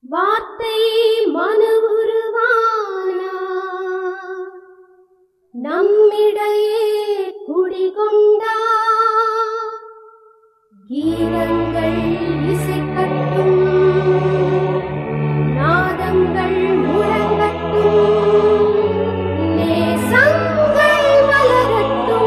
வார்த்தை மனு உருவானா நம்மிடையே குடிகொண்டா கீதங்கள் இசைக்கட்டும் நாதங்கள் முழங்கட்டும் நேசங்கள் மலரட்டும்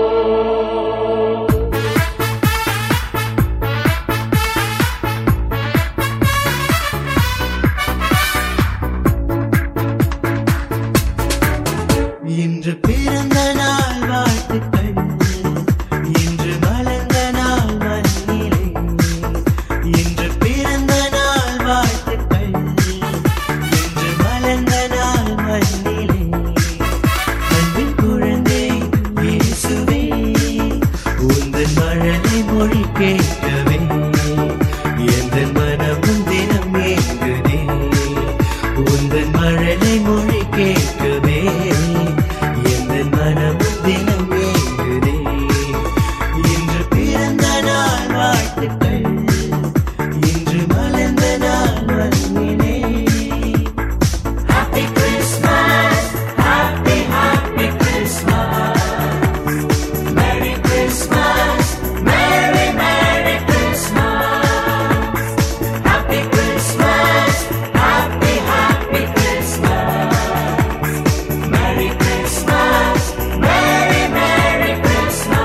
இன்று பிறந்த நாள் வாழ்த்துக்கள் இன்று மலர்ந்த நாள் மண்ணிலே இன்று பிறந்த நாள் வாழ்த்துக்கள் இன்று மலர்ந்த நாள் மண்ணிலே அன்பின் குழந்தை இயேசுவே உந்தன் மழலை மொழி கேட்கவே எந்த மனமும் தினம் ஏங்குதே உந்தன் மழலை மொழி கேட்கவே எந்த மனமும் தினம் ஏங்குதே இன்று பிறந்த நாள் வாழ்த்துக்கள் இன்று மலர்ந்த நாள் மண்ணிலே Happy Christmas, happy, happy Christmas. Merry Christmas, Merry, Merry Christmas. Happy Christmas, happy, happy Christmas. Merry Christmas, Merry, Merry Christmas.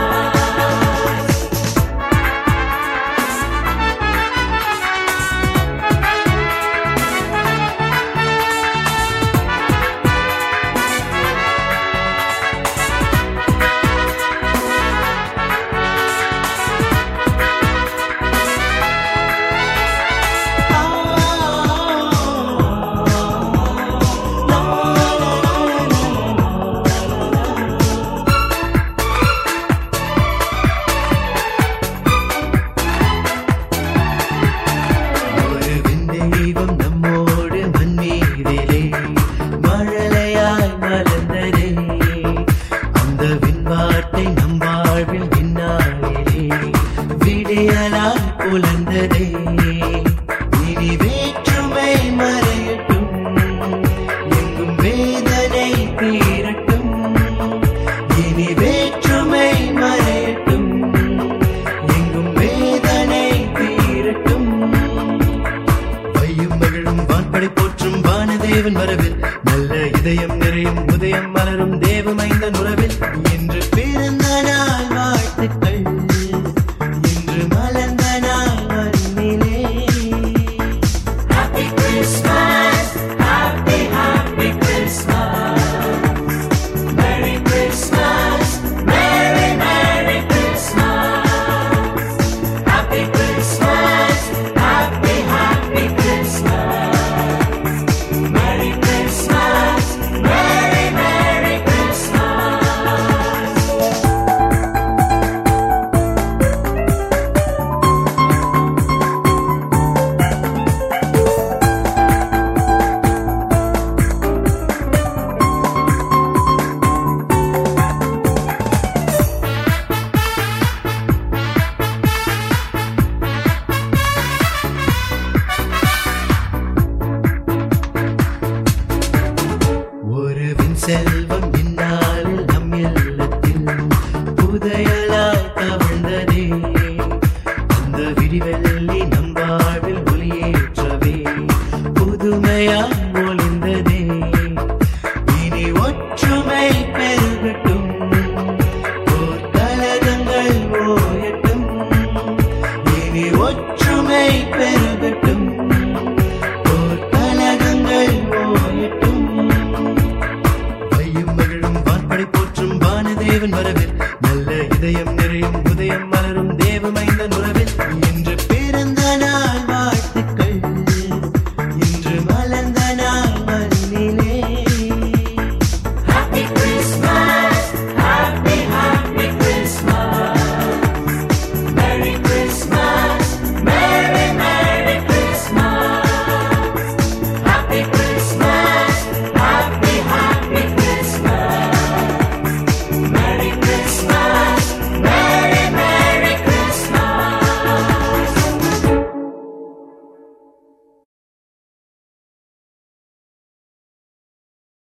ஒரு விந்தெய்வம் நம்மோடு மண்மீதிலே மழலையாய் மலர்ந்ததே அந்த விண்வார்த்தை நம் வாழ்வில் விண்ணாயிலே விடியலாய் புலர்ந்ததே இனி வேற்றுமை மறையட்டும் எங்கும் வேதனை தீரட்டும் இனி வேற்றுமை மறையட்டும் எங்கும் வேதனை தீரட்டும் வையும் மகிழும் வான்படை போற்றும் வானதேவன் வரவில் நல்ல இதயம் நிறையும் உதயம் மலரும் தேவமைந்த உறவில்